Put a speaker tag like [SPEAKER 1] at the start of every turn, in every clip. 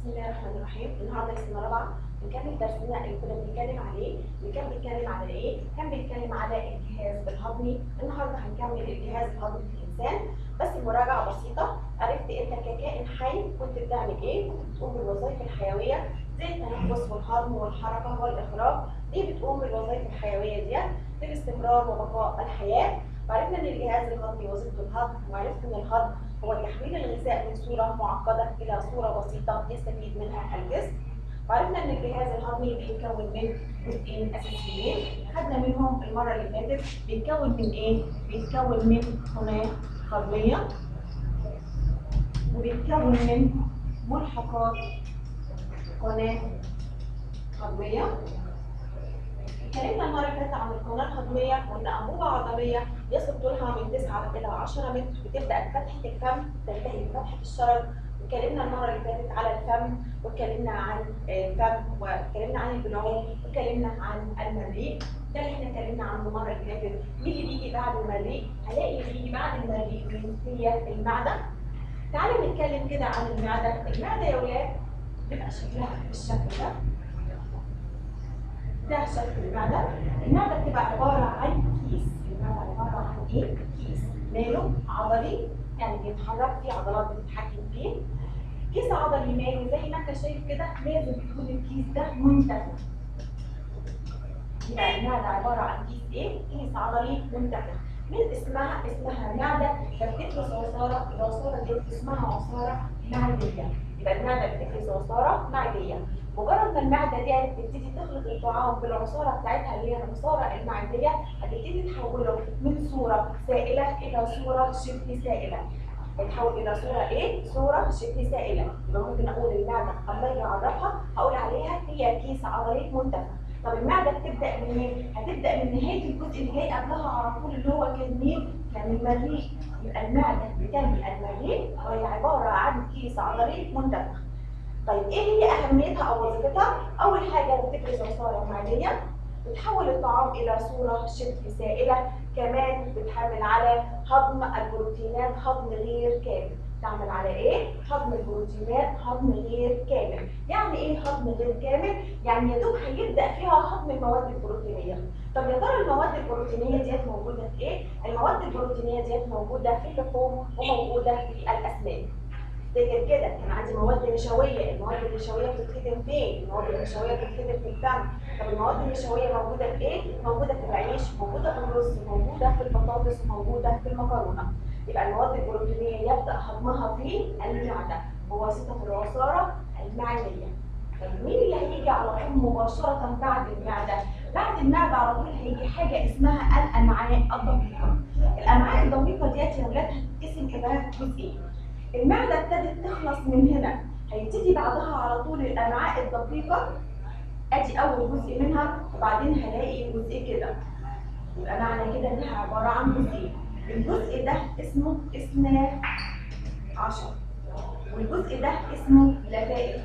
[SPEAKER 1] بسم الله الرحمن الرحيم النهارده سنه رابعه بنكمل درسنا اللي كنا بنتكلم عليه اللي كان بيتكلم على ايه؟ كان بيتكلم على الجهاز الهضمي النهارده هنكمل الجهاز الهضمي في الانسان بس المراجعه بسيطه عرفت انت ككائن حي كنت بتعمل ايه؟ كنت بتقوم بالوظائف الحيويه زي التنفس والهضم والحركه والاخراج دي بتقوم بالوظائف الحيويه ديت للاستمرار وبقاء الحياه وعرفنا ان الجهاز الهضمي وظيفته الهضم وعرفت ان الهضم هو تحويل الغذاء من صوره معقده الى صوره بسيطه يستفيد منها الجسم وعرفنا ان الجهاز الهضمي بيتكون من جزئين اساسيين خدنا منهم المره اللي فاتت بيتكون من ايه بيتكون من قناه هضميه وبيتكون من ملحقات قناه هضميه اتكلمنا المره اللي فاتت عن القناه الهضميه وان انبوبه عضليه يصل طولها من 9 الى 10 متر بتبدا بفتحه الفم تنتهي بفتحه الشرج اتكلمنا المره اللي فاتت على الفم واتكلمنا عن الفم واتكلمنا عن البلعوم واتكلمنا عن المريء ده اللي احنا اتكلمنا عنه المره اللي فاتت مين اللي بيجي بعد المريء؟ هلاقي اللي بيجي بعد المريء مين؟ هي المعده تعالوا نتكلم كده عن المعده المعده يا ولاد بيبقى شكلها بالشكل ده ده شكل المعدة المعدة بتبقى عبارة عن كيس المعدة عبارة عن ايه؟ كيس ماله عضلي يعني بيتحرك فيه عضلات بتتحكم فيه كيس عضلي ماله زي ما انت شايف كده لازم يكون الكيس ده منتفخ يبقى المعدة عبارة عن كيس ايه؟ كيس عضلي منتفخ من اسمها اسمها معدة فبتفرز عصارة العصارة دي اسمها عصارة معدية يبقى المعدة بتفرز عصارة معدية مجرد ما المعده دي هتبتدي تخلط الطعام بالعصاره بتاعتها اللي هي العصاره المعديه هتبتدي تحوله من صوره سائله الى صوره شبه سائله. هيتحول الى صوره ايه؟ صوره شبه سائله. يبقى ممكن اقول المعده اما اجي اعرفها هقول عليها هي كيس عضلي منتفخ. طب المعده بتبدا منين؟ هتبدا من نهايه الجزء اللي جاي قبلها على طول اللي هو كان مين؟ كان المريء. يبقى المعده بتنمي المريء وهي عباره عن كيس عضلي منتفخ. طيب ايه هي اهميتها او وظيفتها؟ اول حاجه بتفرز عصاره معديه بتحول الطعام الى صوره شبه سائله كمان بتعمل على هضم البروتينات هضم غير كامل تعمل على ايه؟ هضم البروتينات هضم غير كامل، يعني ايه هضم غير كامل؟ يعني يا دوب هيبدا فيها هضم المواد البروتينيه، طب يا ترى المواد البروتينيه ديت موجوده في ايه؟ المواد البروتينيه ديت موجوده في اللحوم وموجوده في الاسماك. افتكر كده كان عندي مواد نشويه، المواد النشويه بتتخدم فين؟ المواد النشويه بتتخدم في الفم، طب المواد النشويه موجوده في ايه؟ موجوده في العيش، موجوده في الرز، موجوده في البطاطس، موجوده في المكرونه. يبقى المواد البروتينيه يبدا هضمها في المعده بواسطه العصاره المعديه. طب مين اللي هيجي على طول مباشره بعد المعده؟ بعد المعده على طول هيجي حاجه اسمها الامعاء الدقيقه. الامعاء الدقيقه ديت يا ولاد هتتقسم الى جزئين. المعدة ابتدت تخلص من هنا هيبتدي بعدها على طول الأمعاء الدقيقة أدي أول جزء منها وبعدين هلاقي جزء كده يبقى معنى كده إنها عبارة عن جزئين الجزء ده اسمه اثنا عشر والجزء ده اسمه لفائف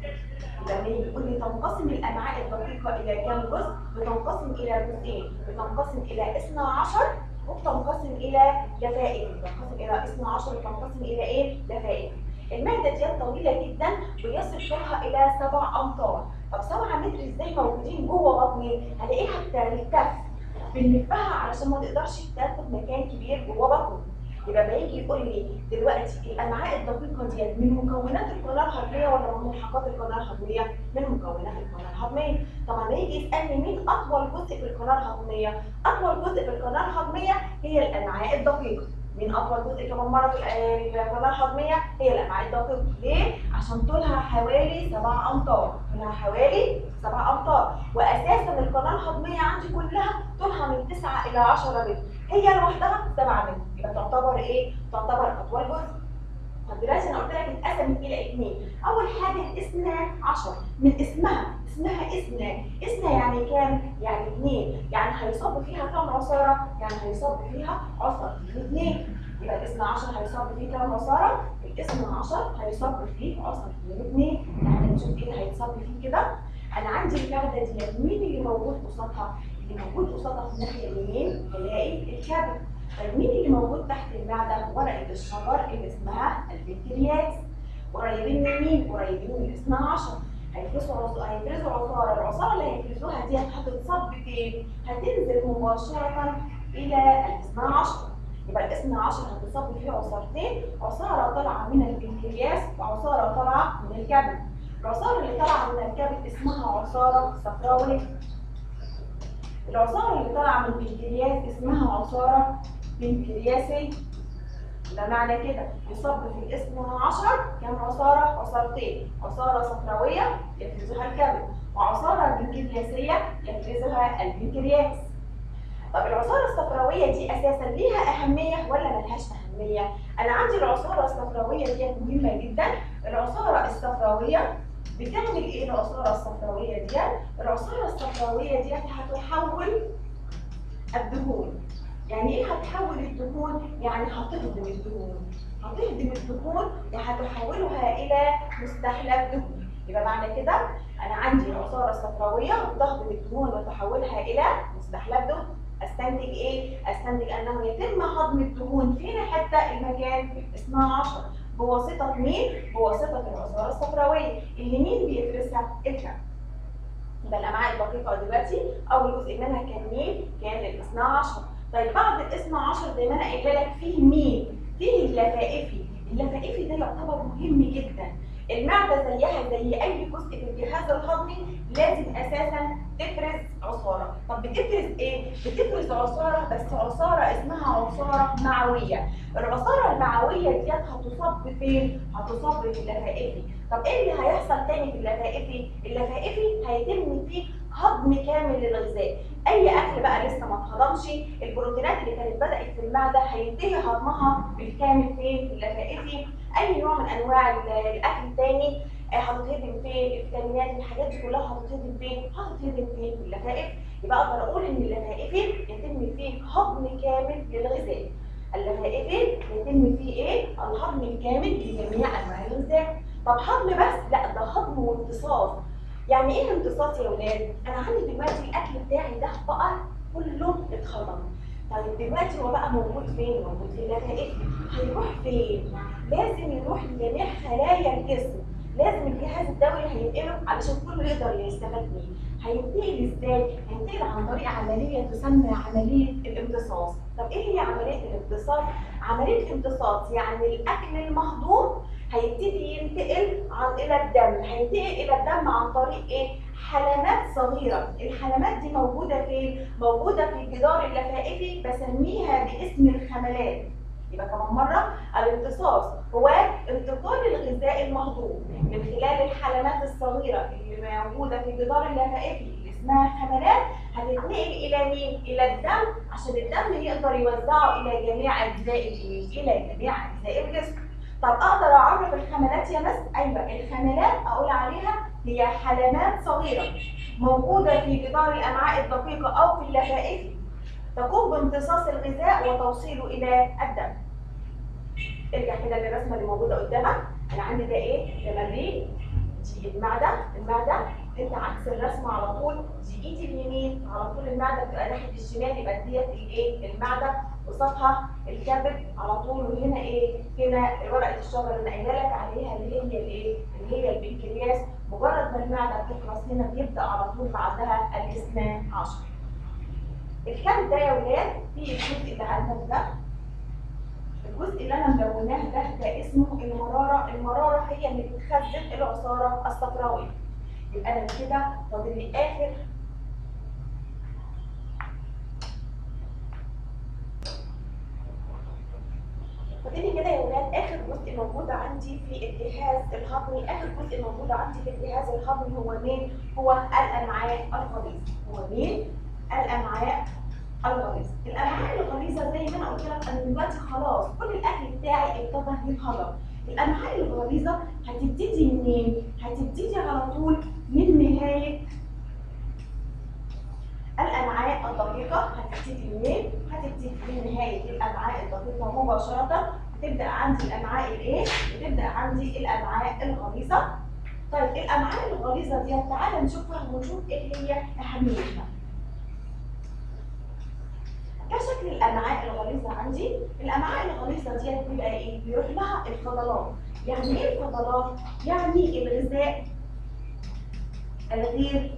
[SPEAKER 1] لما يقول لي تنقسم الأمعاء الدقيقة إلى كام جزء؟ بتنقسم إلى جزئين بتنقسم إلى اثنا عشر وبتنقسم الى لفائف بتنقسم الى 12 وبتنقسم الى ايه لفائف المعده دي طويله جدا بيصل طولها الى 7 امتار طب 7 متر ازاي موجودين جوه بطني هلاقيها بتلتف بنلفها علشان ما تقدرش تاخد مكان كبير جوه بطني يبقى ما يجي يقول لي دلوقتي الامعاء الدقيقه ديت من مكونات القناه الهضميه ولا من ملحقات القناه الهضميه؟ من مكونات القناه الهضميه، طبعا يجي يسالني مين اطول جزء في القناه الهضميه؟ اطول جزء في القناه الهضميه هي الامعاء الدقيقه، مين اطول جزء كمان مره في القناه الهضميه؟ هي الامعاء الدقيقه، ليه؟ عشان طولها حوالي 7 امتار، طولها حوالي 7 امتار، واساسا القناه الهضميه عندي كلها طولها من 9 الى 10 متر، هي لوحدها 7 متر، يبقى تعتبر ايه؟ تعتبر اطول جزء. طب دلوقتي انا قلت لك اتقسمت الى اثنين، اول حاجه اثنا عشر من اسمها اسمها اثنا، اثنا يعني كام؟ يعني اثنين، يعني هيصب فيها كام عصاره؟ يعني هيصب فيها عصارتين اثنين، يبقى الاثنا عشر هيصب فيه كام عصاره؟ الاثنا عشر هيصب فيه عصارتين اثنين، يعني نشوف ايه اللي هيتصب فيه كده؟ انا عندي المعده دي مين اللي موجود قصادها؟ اللي موجود قصادها في الناحيه اليمين هلاقي الكبد طيب مين اللي موجود تحت المعده ورقه الشجر اللي اسمها البنكرياس قريبين من مين؟ قريبين من الاثنى عشر هيفرزوا عص- هيفرزوا عصاره، العصاره اللي هيفرزوها دي هتتصب فين؟ هتنزل مباشره الى الاثنى عشر يبقى الاثنى عشر هتصب فيه عصارتين، عصاره طالعه من البنكرياس وعصاره طالعه من الكبد. العصاره اللي طالعه من الكبد اسمها عصاره صفراويه. العصاره اللي طالعه من البنكرياس اسمها عصاره بنكرياسيه. ده معنى كده يصب في الاثنى عشر كم عصارة؟ عصارتين، عصارة صفراوية يفرزها الكبد، وعصارة بنكرياسية يفرزها البنكرياس. طب العصارة الصفراوية دي أساسا ليها أهمية ولا ملهاش أهمية؟ أنا عندي العصارة الصفراوية دي مهمة جدا، العصارة الصفراوية بتعمل إيه العصارة الصفراوية دي؟ العصارة الصفراوية دي هتحول الدهون يعني ايه هتحول الدهون؟ يعني هتهضم الدهون هتهضم الدهون وهتحولها الى مستحلب دهون يبقى معنى كده انا عندي العصاره الصفراويه بتهضم الدهون وتحولها الى مستحلب دهون استنتج ايه؟ استنتج انه يتم هضم الدهون فين حتى المكان في الاثنى عشر بواسطه مين؟ بواسطه العصاره الصفراويه اللي مين بيفرزها؟ الكبد يبقى الامعاء الدقيقه دلوقتي اول جزء منها كان مين؟ كان الاثنى عشر طيب بعد الاثنى عشر زي ما انا قايله لك فيه مين؟ فيه اللفائفي، اللفائفي ده يعتبر مهم جدا. المعده زيها زي اي جزء في الجهاز الهضمي لازم اساسا تفرز عصاره، طب بتفرز ايه؟ بتفرز عصاره بس عصاره اسمها عصاره معويه. العصاره المعويه ديت هتصب فين؟ هتصب في اللفائفي. طب ايه اللي هيحصل تاني في اللفائفي؟ اللفائفي هيتم فيه هضم كامل للغذاء اي اكل بقى لسه ما اتهضمش البروتينات اللي كانت بدات في المعده هينتهي هضمها بالكامل فين في اللفائفي اي نوع من انواع ال- الاكل التاني آه، هتتهضم فين الفيتامينات الحاجات دي كلها هتتهضم فين هتتهضم فين في اللفائف يبقى اقدر اقول ان اللفائفي يتم فيه هضم كامل للغذاء اللفائفي يتم فيه ايه الهضم الكامل لجميع انواع الغذاء طب هضم بس لا ده هضم وامتصاص يعني ايه امتصاص يا ولاد؟ انا عندي دلوقتي الاكل بتاعي ده بقى كله اتهضم. طيب دلوقتي هو بقى موجود فين؟ موجود في اللفائف. هيروح فين؟ لازم يروح لجميع خلايا الجسم. لازم الجهاز الدوري هينقله علشان كله يقدر يستفاد بيه. هينتقل ازاي؟ هينتقل عن طريق عمليه تسمى عمليه الامتصاص. طب ايه هي عمليه الامتصاص؟ عمليه الامتصاص يعني الاكل المهضوم هيبتدي ينتقل عن الى الدم هينتقل الى الدم عن طريق ايه حلمات صغيره الحلمات دي موجوده فين موجوده في الجدار اللفائفي بسميها باسم الخملات يبقى كمان مره الامتصاص هو انتقال الغذاء المهضوم من خلال الحلمات الصغيره اللي موجوده في الجدار اللفائفي اللي اسمها خملات هتتنقل الى مين الى الدم عشان الدم يقدر يوزعه الى جميع اجزاء الايه الى جميع اجزاء الجسم طب اقدر اعرف الخملات يا مس؟ ايوه الخملات اقول عليها هي حلمات صغيره موجوده في جدار الامعاء الدقيقه او في اللفائف تقوم بامتصاص الغذاء وتوصيله الى الدم. ارجع كده للرسمه اللي موجوده قدامك انا عندي ده ايه؟ ده مريء دي المعده المعده انت عكس الرسمه على طول دي ايدي اليمين على طول المعده بتبقى ناحيه الشمال يبقى ديت الايه؟ المعده قصادها الكبد على طول وهنا ايه؟ هنا ورقه الشجره اللي قايله لك عليها اللي هي الايه؟ اللي هي البنكرياس مجرد ما المعده بتخلص هنا بيبدا على طول بعدها الاثنى عشر. الكبد ده يا ولاد في الجزء اللي عندك ده الجزء اللي انا ملوناه ده ده اسمه المراره، المراره هي اللي بتخزن العصاره الصفراويه. يبقى انا كده فاضل لي اخر فاضل كده يا ولاد اخر جزء موجود عندي في الجهاز الهضمي، اخر جزء موجود عندي في الجهاز الهضمي هو مين؟ هو الامعاء الغليظ. هو مين؟ الامعاء الغليظ. الامعاء الغليظه زي ما انا قلت لك انا دلوقتي خلاص كل الاكل بتاعي ابتدى يتهضم. الامعاء الغليظه هتبتدي منين؟ هتبتدي على طول من نهايه الامعاء الدقيقه هتبتدي منين؟ هتبتدي من نهايه الامعاء الدقيقه مباشره تبدا عندي الامعاء الايه؟ بتبدا عندي الامعاء الغليظه. طيب الامعاء الغليظه دي تعالى نشوفها ونشوف ايه هي اهميتها. كشكل الامعاء الغليظه عندي الامعاء الغليظه دي بيبقى ايه بيروح لها الفضلات يعني ايه الفضلات؟ يعني الغذاء الغير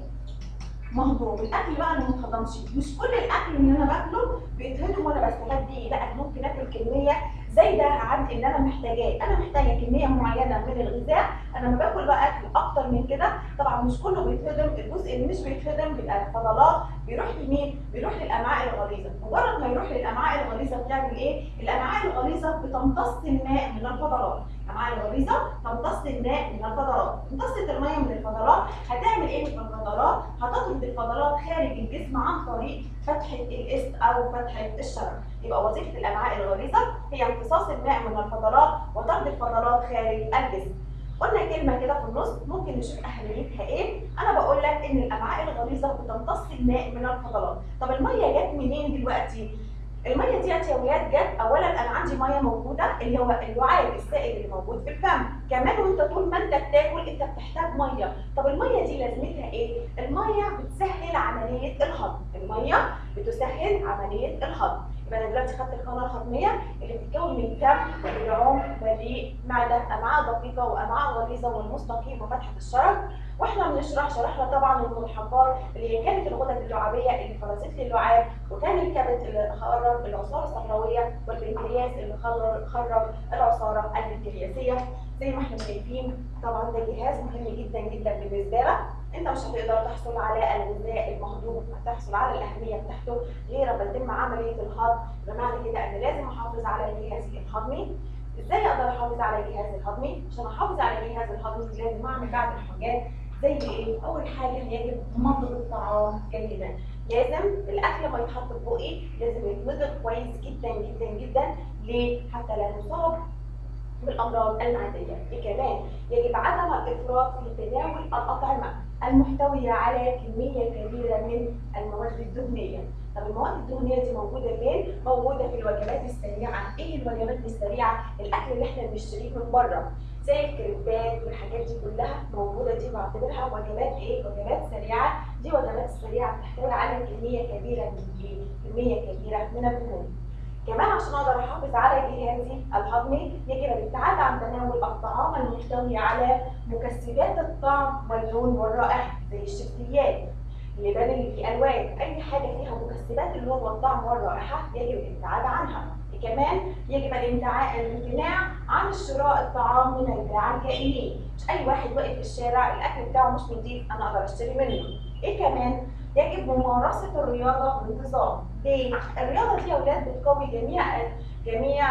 [SPEAKER 1] مهضوم الاكل بقى اللي ما اتهضمش مش كل الاكل اللي انا باكله بيتهضم وانا بستفاد بيه لا أنا ممكن اكل كميه زايده عن اللي انا محتاجاه انا محتاجه كميه معينه من الغذاء انا لما باكل بقى اكل اكتر من كده طبعا مش كله بيتهضم الجزء اللي مش بيتهضم بيبقى الفضلات بيروح لمين بيروح للامعاء الغليظه مجرد ما يروح للامعاء الغليظه بتعمل ايه الامعاء الغليظه بتمتص الماء من الفضلات الامعاء الغليظه تمتص الماء من الفضلات امتصت الميه من الفضلات هتعمل ايه في الفضلات هتطرد الفضلات خارج الجسم عن طريق فتحه الاست او فتحه الشرج يبقى وظيفه الامعاء الغليظه هي امتصاص الماء من الفضلات وطرد الفضلات خارج الجسم قلنا كلمه كده في النص ممكن نشوف اهميتها ايه انا بقول لك ان الامعاء الغليظه بتمتص الماء من الفضلات طب الميه جت منين دلوقتي الميه ديت يا ولاد جت اولا انا عندي ميه موجوده اللي هو اللعاب السائل اللي موجود في الفم كمان وانت طول ما انت بتاكل انت بتحتاج ميه طب الميه دي لازمتها ايه الميه بتسهل عمليه الهضم الميه بتسهل عمليه الهضم يبقى انا دلوقتي خدت القناه الهضميه اللي بتتكون من فم ولعوم وليء معده امعاء دقيقه وامعاء غليظه والمستقيم وفتحه الشرج واحنا بنشرح شرحنا طبعا الملحقات اللي هي كانت الغدد اللعابيه اللي فرزت لي اللعاب وكان الكبد اللي خرج العصاره الصفراويه والبنكرياس اللي خرج خرج العصاره البنكرياسيه زي ما احنا شايفين طبعا ده جهاز مهم جدا جدا بالنسبه لك انت مش هتقدر تحصل على الغذاء المهضوم هتحصل على الاهميه بتاعته غير ما يتم عمليه الهضم بمعنى كده ان لازم احافظ على الجهاز الهضمي ازاي اقدر احافظ على الجهاز الهضمي عشان احافظ على الجهاز الهضمي لازم اعمل بعض الحاجات زي ايه اول حاجه يجب مضغ الطعام جيدا لازم الاكل ما يتحط في بقي لازم يتمضغ كويس جدا جدا جدا ليه حتى لا نصاب بالامراض المعديه كمان يجب عدم الافراط في تناول الاطعمه المحتويه على كميه كبيره من المواد الدهنيه طب المواد الدهنيه دي موجوده فين موجوده في الوجبات السريعه ايه الوجبات السريعه الاكل اللي احنا بنشتريه من بره زي الكريبات والحاجات دي كلها موجوده دي بعتبرها وجبات ايه وجبات سريعه دي وجبات سريعه بتحتوي على كميه كبيره من ايه كميه كبيره من الدهون كمان عشان اقدر احافظ على جهازي الهضمي يجب الابتعاد عن تناول الطعام المحتوي على مكسبات الطعم واللون والرائحه زي الشيبسيات اللبان اللي فيه الوان اي حاجه فيها مكسبات اللون والطعم والرائحه يجب الابتعاد عنها كمان يجب الامتناع الامتناع عن شراء الطعام من البياع الكائنين مش اي واحد واقف في الشارع الاكل بتاعه مش نظيف انا اقدر اشتري منه ايه كمان يجب ممارسه الرياضه بانتظام ليه الرياضه دي يا اولاد بتقوي جميع جميع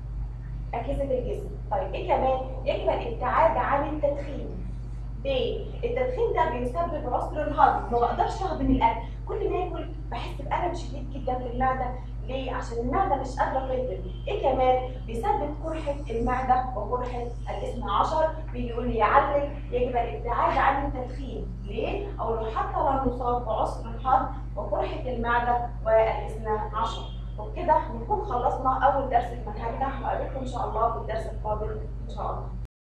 [SPEAKER 1] اجهزه الجسم طيب ايه كمان يجب الابتعاد عن التدخين ليه؟ التدخين ده بيسبب عسر الهضم ما بقدرش اهضم الاكل كل ما اكل بحس بالم شديد جدا في المعده ليه؟ عشان المعده مش قادره تهضم ايه كمان؟ بيسبب قرحه المعده وقرحه الاثنى عشر بيقول لي يعلل يجب الابتعاد عن التدخين ليه؟ او لو حتى لو نصاب بعسر الهضم وقرحه المعده والاثنى عشر وبكده نكون خلصنا اول درس في منهجنا وقابلكم ان شاء الله في الدرس القادم ان شاء الله